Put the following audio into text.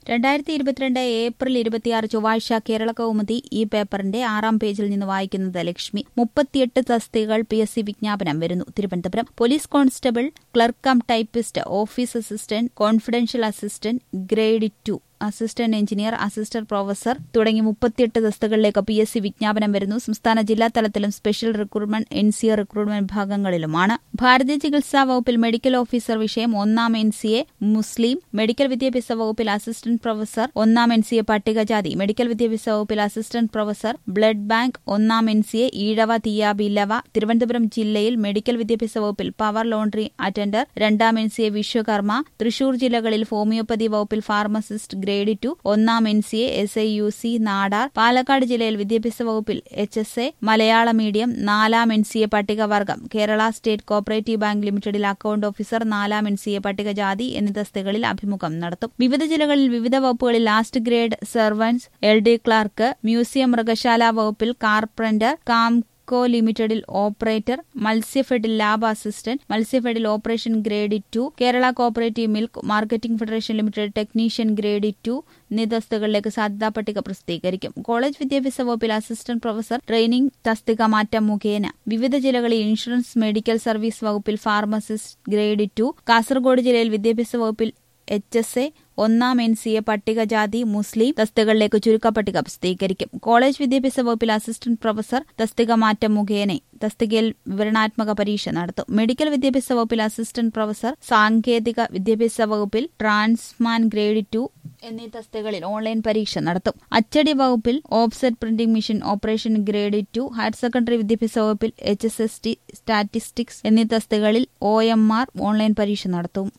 രണ്ടായിരത്തി ഇരുപത്തിരണ്ട് ഏപ്രിൽ ഇരുപത്തിയാറ് ചൊവ്വാഴ്ച കേരള കൗമുദി ഈ പേപ്പറിന്റെ ആറാം പേജിൽ നിന്ന് വായിക്കുന്നത് ലക്ഷ്മി മുപ്പത്തിയെട്ട് തസ്തികകൾ പി എസ് സി വിജ്ഞാപനം വരുന്നു Thiruvananthapuram police constable clerk cum typist office assistant confidential assistant grade two assistant engineer assistant professor തുടങ്ങി മുപ്പത്തിയെട്ട് തസ്തികകളിലേക്ക് പി എസ് സി വിജ്ഞാപനം വരുന്നു സംസ്ഥാന ജില്ലാ തലത്തിലും special recruitment N C A recruitment വിഭാഗങ്ങളിലുമാണ് ഭാരതീയ ചികിത്സാ വകുപ്പിൽ മെഡിക്കൽ ഓഫീസർ വിഷയം ഒന്നാം എൻ സി എ മുസ്ലിം മെഡിക്കൽ വിദ്യാഭ്യാസ വകുപ്പിൽ അസിസ്റ്റന്റ് പ്രൊഫസർ ഒന്നാം എൻ സി എ പട്ടികജാതി മെഡിക്കൽ വിദ്യാഭ്യാസ വകുപ്പിൽ അസിസ്റ്റന്റ് പ്രൊഫസർ ബ്ലഡ് ബാങ്ക് ഒന്നാം എൻ സി എ ഈഴവ തീയാബിലവ തിരുവനന്തപുരം ജില്ലയിൽ മെഡിക്കൽ വിദ്യാഭ്യാസ വകുപ്പിൽ പവർ ലോണ്ടറി അറ്റൻഡർ രണ്ടാം N C A Vishwakarma Thrissur ജില്ലകളിൽ ഹോമിയോപ്പതി വകുപ്പിൽ ഫാർമസിസ്റ്റ് ഗ്രേഡ് ടു ഒന്നാം N C A S I U C Nadar Palakkad ജില്ലയിൽ വിദ്യാഭ്യാസ വകുപ്പിൽ എച്ച് എസ് എ മലയാള മീഡിയം നാലാം എൻ സി എ പട്ടികവർഗം കേരള സ്റ്റേറ്റ് കോപ്പറേറ്റീവ് ബാങ്ക് ലിമിറ്റഡിൽ അക്കൌണ്ട് ഓഫീസർ നാലാം എൻ സി എ പട്ടികജാതി എന്നീ തസ്തികകളിൽ അഭിമുഖം നടത്തും വിവിധ ജില്ലകളിൽ വിവിധ വകുപ്പുകളിൽ last grade servants L D clerk museum മൃഗശാല വകുപ്പിൽ കാർപ്പറന്റർ കാം കോ ലിമിറ്റഡിൽ ഓപ്പറേറ്റർ മത്സ്യഫെഡിൽ ലാബ് അസിസ്റ്റന്റ് മത്സ്യഫെഡിൽ operation grade two Kerala cooperative milk marketing federation limited technician grade two എന്നീ തസ്തികകളിലേക്ക് സാധ്യതാ പട്ടിക പ്രസിദ്ധീകരിക്കും കോളേജ് വിദ്യാഭ്യാസ വകുപ്പിൽ അസിസ്റ്റന്റ് പ്രൊഫസർ ട്രെയിനിംഗ് തസ്തിക മാറ്റം മുഖേന വിവിധ ജില്ലകളിൽ ഇൻഷുറൻസ് മെഡിക്കൽ സർവീസ് വകുപ്പിൽ ഫാർമസിസ്റ്റ് ഗ്രേഡ് ടു കാസർഗോഡ് ജില്ലയിൽ വിദ്യാഭ്യാസ വകുപ്പിൽ എച്ച് എസ് എ ഒന്നാം എൻ സി എ പട്ടികജാതി മുസ്ലിം തസ്തികകളിലേക്ക് ചുരുക്കപ്പട്ടിക പ്രസിദ്ധീകരിക്കും കോളേജ് വിദ്യാഭ്യാസ വകുപ്പിൽ അസിസ്റ്റന്റ് പ്രൊഫസർ തസ്തിക മാറ്റം മുഖേന തസ്തികയിൽ വിവരണാത്മക പരീക്ഷ നടത്തും മെഡിക്കൽ വിദ്യാഭ്യാസ വകുപ്പിൽ അസിസ്റ്റന്റ് പ്രൊഫസർ സാങ്കേതിക വിദ്യാഭ്യാസ വകുപ്പിൽ ട്രാൻസ്മാൻ ഗ്രേഡ് ടു എന്നീ തസ്തികകളിൽ ഓൺലൈൻ പരീക്ഷ നടത്തും അച്ചടി വകുപ്പിൽ offset printing machine operation grade two higher secondary വിദ്യാഭ്യാസ വകുപ്പിൽ H S S T statistics എന്നീ തസ്തികകളിൽ ഒ എം ആർ ഓൺലൈൻ പരീക്ഷ നടത്തും